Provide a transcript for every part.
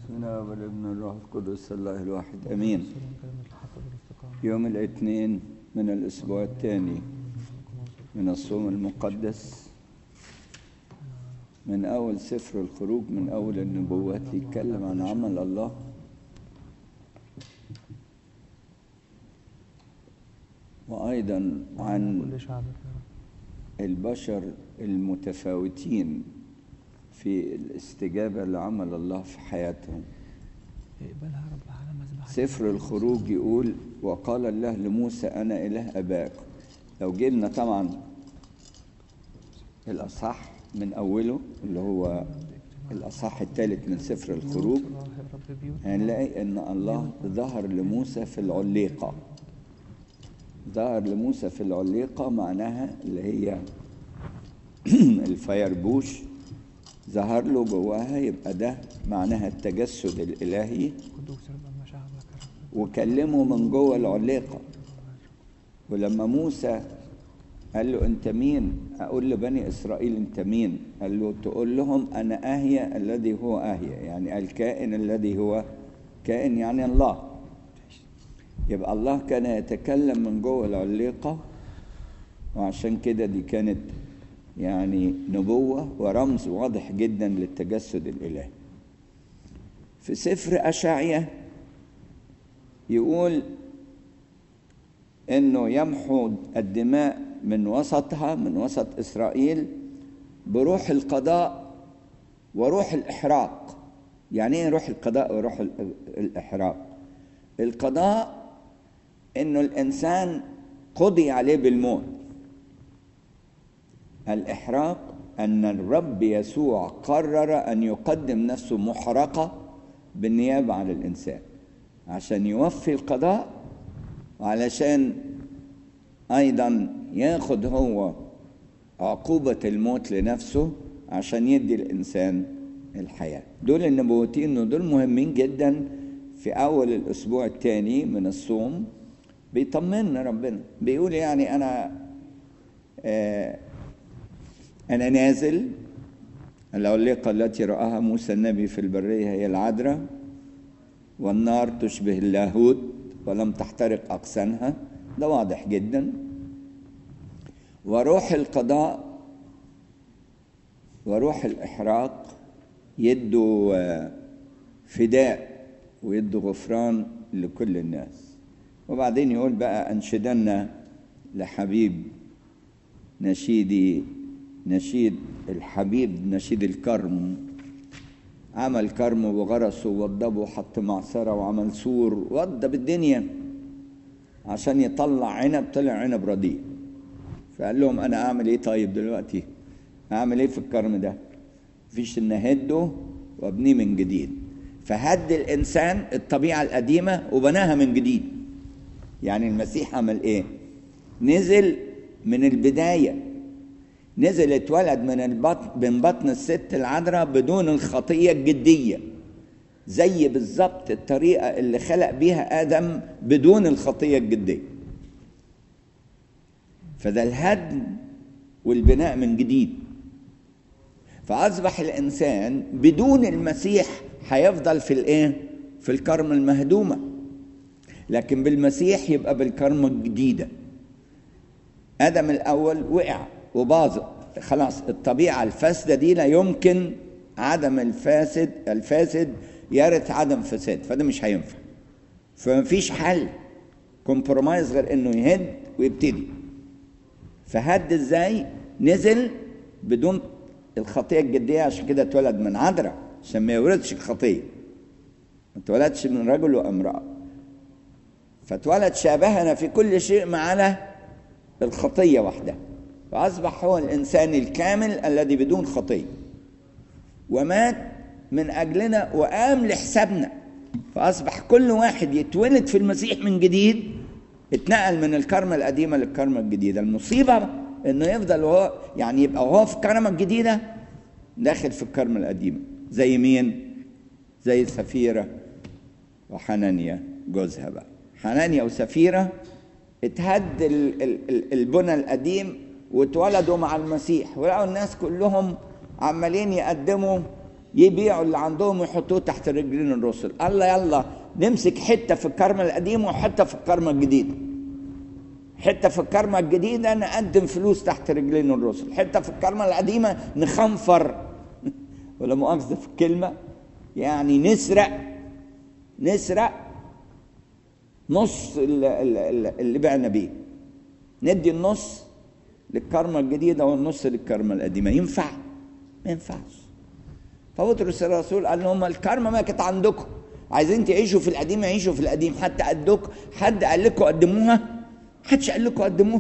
من أول ابن الروح القدس الله الواحد أمين سلام كلمة الحق والاستقامة يوم الاثنين من الأسبوع الثاني من الصوم المقدس من أول سفر الخروج من أول النبوات يتكلم عن عمل الله وأيضا عن كل شعبك يا رب البشر المتفاوتين في الاستجابة لعمل الله في حياتهم اقبلها يا رب على مذبحك سفر الخروج يقول وقال الله لموسى أنا إله أباكم لو جبنا طبعا الأصح من أوله اللي هو الأصح الثالث من سفر الخروج الله يا رب بيوت هنلاقي ان الله ظهر لموسى في العليقه ظهر لموسى في العليقه معناها اللي هي الفيربوش ظهر له جواها يبقى ده معناها التجسد الالهي قدوس يا رب أما شعبك يا رب وكلمه من جوه العليقه ولما موسى قال له انت مين اقول لبني اسرائيل انت مين قال له تقول لهم انا اهيا الذي هو اهيا يعني الكائن الذي هو كائن يعني الله يبقى الله كان يتكلم من جوه العليقه وعشان كده دي كانت يعني نبوه ورمز واضح جدا للتجسد الالهي في سفر اشعيا يقول انه يمحو الدماء من وسطها من وسط اسرائيل بروح القضاء وروح الاحراق يعني ايه روح القضاء وروح ال- الاحراق القضاء انه الانسان قضي عليه بالموت الاحراق ان الرب يسوع قرر ان يقدم نفسه محرقه بالنيابه عن الانسان عشان يوفي القضاء وعلشان ايضا ياخد هو عقوبة الموت لنفسه عشان يدي الإنسان الحياة دول النبوتين ودول مهمين جدا في أول الأسبوع الثاني من الصوم بيطمنا ربنا بيقول يعني أنا آه أنا نازل العليقة التي رآها موسى النبي في البرية هي العذراء والنار تشبه اللاهوت ولم تحترق أقسامها ده واضح جدا وروح القضاء وروح الإحراق يدوا آه، فداء ويدوا غفران لكل الناس وبعدين يقول بقى أنشدنا لحبيب نشيدي نشيد الحبيب نشيد الكرم عمل كرم وغرسه ووضبه وحط معصرة وعمل سور وضب الدنيا عشان يطلع عنب طلع عنب رديء فقال لهم انا اعمل ايه طيب دلوقتي اعمل ايه في الكرم ده مفيش ان اهده وابنيه من جديد فهد الانسان الطبيعه القديمه وبناها من جديد يعني المسيح عمل ايه نزل من البدايه نزل اتولد من البطن من بطن الست العذراء بدون الخطيه الجديه زي بالظبط الطريقه اللي خلق بيها ادم بدون الخطيه الجديه فده الهدم والبناء من جديد فاصبح الانسان بدون المسيح هيفضل في الايه في الكرم المهدومه لكن بالمسيح يبقى بالكرم الجديده ادم الاول وقع وباظ خلاص الطبيعه الفاسده دي لا يمكن عدم الفاسد الفاسد يرث عدم فساد فده مش هينفع فمفيش حل كومبرومايز غير انه يهد ويبتدي فهد ازاي نزل بدون الخطيه الجديه عشان كده اتولد من عذراء عشان ما يورثش الخطيه ما اتولدش من رجل وامراه فاتولد شابهنا في كل شيء ما عدا الخطيه وحدها فاصبح هو الانسان الكامل الذي بدون خطيه ومات من اجلنا وقام لحسابنا فاصبح كل واحد يتولد في المسيح من جديد اتنقل من الكرمة القديمة للكرمة الجديدة المصيبة انه يفضل وهو يعني يبقى هو في الكرمة الجديدة داخل في الكرمة القديمة زي مين؟ زي سفيرة وحنانيا جوزها بقى حنانيا وسفيرة اتهد ال- ال- ال- البنى القديم واتولدوا مع المسيح ولقوا الناس كلهم عمالين يقدموا يبيعوا اللي عندهم ويحطوه تحت رجلين الرسل الله يلا نمسك حته في الكرمه القديمه وحته في الكرمه الجديده حته في الكرمه الجديده نقدم فلوس تحت رجلين الرسل حته في الكرمه القديمه نخنفر ولا مؤاخذه في الكلمه يعني نسرق نسرق نص اللي, اللي, اللي بعنا بيه ندي النص للكرمه الجديده والنص للكرمه القديمه ينفع ما ينفعش فبطرس الرسول قال لهم الكرمه ما كانت عندكم عايزين تعيشوا في القديم عيشوا في القديم حتى قدكم حد قال لكم قدموها حدش قال لكم قدموها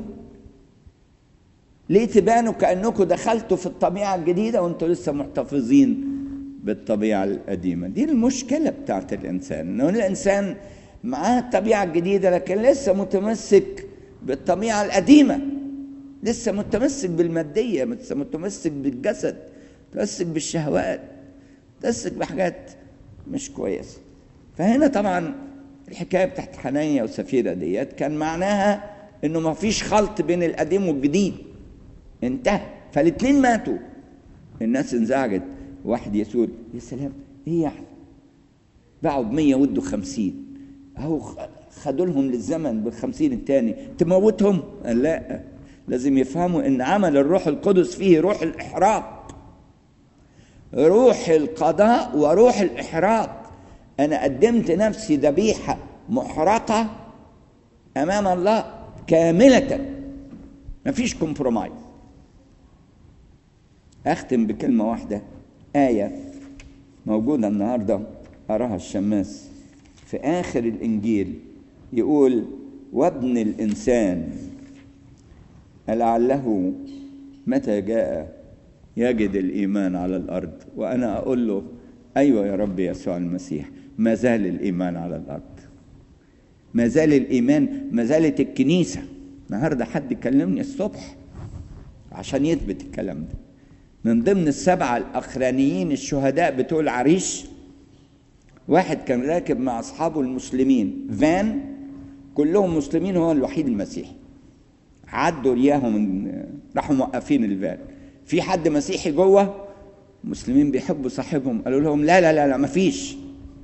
ليه تبانوا كانكم دخلتوا في الطبيعه الجديده وانتوا لسه محتفظين بالطبيعه القديمه دي المشكله بتاعت الانسان انه الانسان معاه الطبيعه الجديده لكن لسه متمسك بالطبيعه القديمه لسه متمسك بالماديه لسه متمسك بالجسد متمسك بالشهوات متمسك بحاجات مش كويسه فهنا طبعا الحكايه بتاعت حنانيا وسفيره ديت كان معناها انه ما فيش خلط بين القديم والجديد انتهى فالاثنين ماتوا الناس انزعجت واحد يسول يا سلام ايه يعني باعوا ب 100 ودوا 50 اهو خدوا لهم للزمن بالخمسين التاني تموتهم قال لا لازم يفهموا ان عمل الروح القدس فيه روح الاحراق روح القضاء وروح الاحراق انا قدمت نفسي ذبيحه محرقه امام الله كامله مفيش كومبرومايز اختم بكلمه واحده ايه موجوده النهارده اراها الشماس في اخر الانجيل يقول وابن الانسان لعله متى جاء يجد الايمان على الارض وانا اقول له ايوه يا رب يسوع المسيح ما زال الايمان على الارض ما زال الايمان ما زالت الكنيسه النهارده حد كلمني الصبح عشان يثبت الكلام ده من ضمن السبعه الاخرانيين الشهداء بتوع العريش واحد كان راكب مع اصحابه المسلمين فان كلهم مسلمين هو الوحيد المسيحي عدوا اياهم من راحوا موقفين الفان في حد مسيحي جوه مسلمين بيحبوا صاحبهم قالوا لهم لا لا لا لا مفيش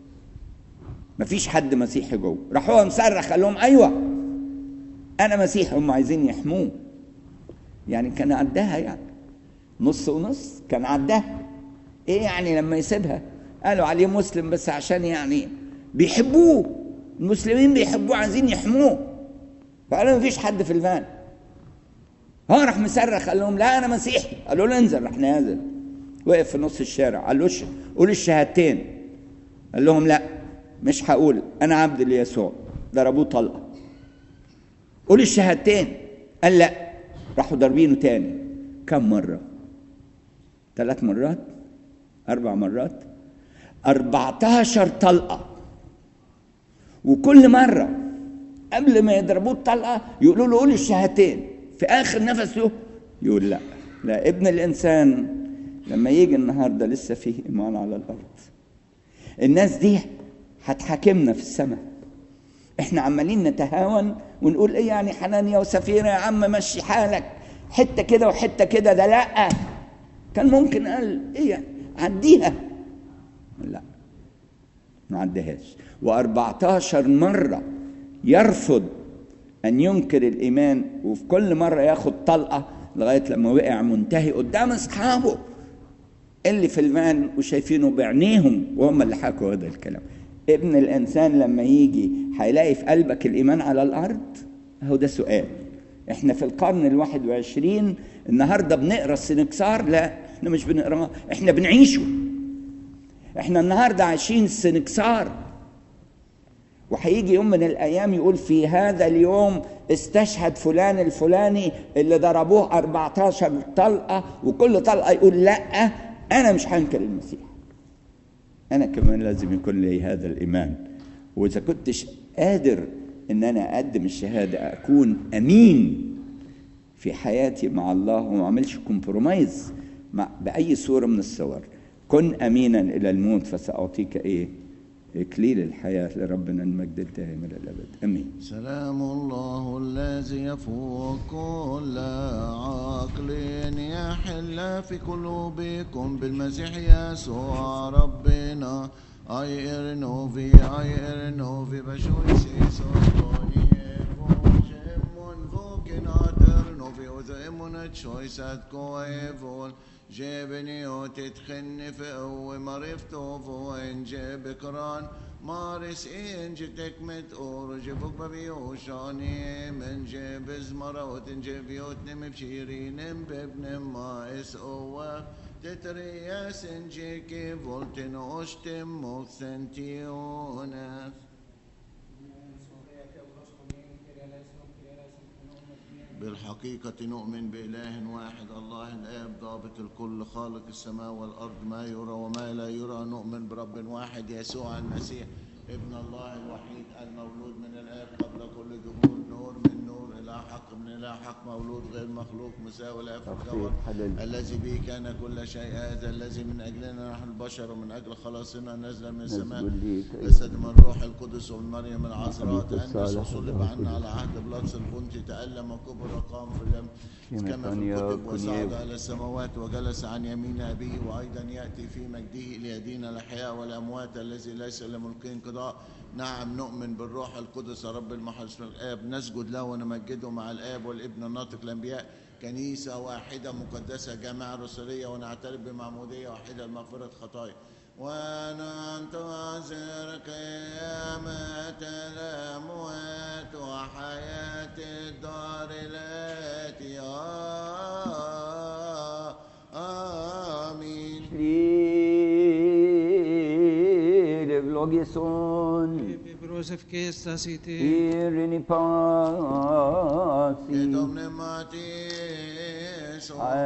مفيش حد مسيحي جوه راح هو مصرخ قال لهم ايوه انا مسيحي هم عايزين يحموه يعني كان عداها يعني نص ونص كان عداها ايه يعني لما يسيبها قالوا عليه مسلم بس عشان يعني بيحبوه المسلمين بيحبوه عايزين يحموه فقالوا مفيش حد في الفان هو راح مصرخ قال لهم لا انا مسيحي قالوا له انزل راح نازل وقف في نص الشارع قال له قول الشهادتين قال لهم لا مش هقول انا عبد ليسوع ضربوه طلقه قول الشهادتين قال لا راحوا ضاربينه تاني كم مره ثلاث مرات اربع مرات 14 طلقه وكل مره قبل ما يضربوه الطلقه يقولوا له قول الشهادتين في اخر نفسه يقول لا لا ابن الانسان لما يجي النهارده لسه فيه ايمان على الارض الناس دي هتحاكمنا في السماء احنا عمالين نتهاون ونقول ايه يعني حنانيا وسفيرة يا عم مشي حالك حته كده وحته كده ده لا كان ممكن قال ايه عديها لا ما عديهاش و14 مره يرفض ان ينكر الايمان وفي كل مره ياخد طلقه لغايه لما وقع منتهي قدام اصحابه اللي في الفان وشايفينه بعينيهم وهم اللي حكوا هذا الكلام ابن الانسان لما يجي هيلاقي في قلبك الايمان على الارض هو ده سؤال احنا في القرن الواحد وعشرين النهارده بنقرا السنكسار لا احنا مش بنقراه احنا بنعيشه احنا النهارده عايشين السنكسار وهيجي يوم من الايام يقول في هذا اليوم استشهد فلان الفلاني اللي ضربوه 14 طلقه وكل طلقه يقول لا انا مش هنكر المسيح انا كمان لازم يكون لي هذا الايمان واذا كنتش قادر ان انا اقدم الشهاده اكون امين في حياتي مع الله وما اعملش كومبرومايز مع باي صوره من الصور كن امينا الى الموت فساعطيك ايه إكليل الحياة لربنا المجد الدائم إلى الأبد أمين سلام الله الذي يفوق كل عقل يحل في قلوبكم بالمسيح يسوع ربنا اي ارنوفي اي ارنوفي بشويسي سوستوني فوجمون فوكن اترنوفي وذئمون تشويسات كويفول جيبني وتتخن في قوة مرفتو فوين جيب كران مارس إن جتك متقور جيبوك ببيوشاني من جيب زمرة وتنجيب يوتنم بشيرين بابن ما اسقوة تترياس انجيكي فولتن اوشتم موكسنتيونس بالحقيقة نؤمن بإله واحد الله الآب ضابط الكل خالق السماء والأرض ما يرى وما لا يرى نؤمن برب واحد يسوع المسيح ابن الله الوحيد المولود من الآب قبل كل ظهور نور من نور إلى حق من إلى حق مولود غير مخلوق مساوي لا في الكون الذي به كان كل شيء هذا الذي من أجلنا نحن البشر ومن أجل خلاصنا نزل من السماء جسد من الروح القدس ومن مريم العذراء تأنس وصلب عنا على عهد بلاطس البنطي تألم وكبر وقام في اليوم كما في الكتب وصعد إلى السماوات وجلس عن يمين أبيه وأيضا يأتي في مجده ليدين الأحياء والأموات الذي ليس لملك انقضاء نعم نؤمن بالروح القدس رب المحرس الآب نسجد له ونمجده مع الآب والابن الناطق الأنبياء كنيسة واحدة مقدسة جامعة رسولية ونعترف بمعمودية واحدة لمغفرة خطايا وننتظر قيامة الأموات وحياة الدار التي آمين Flir vlogeson Brosef che sta siti. Irini pasi Domne Matis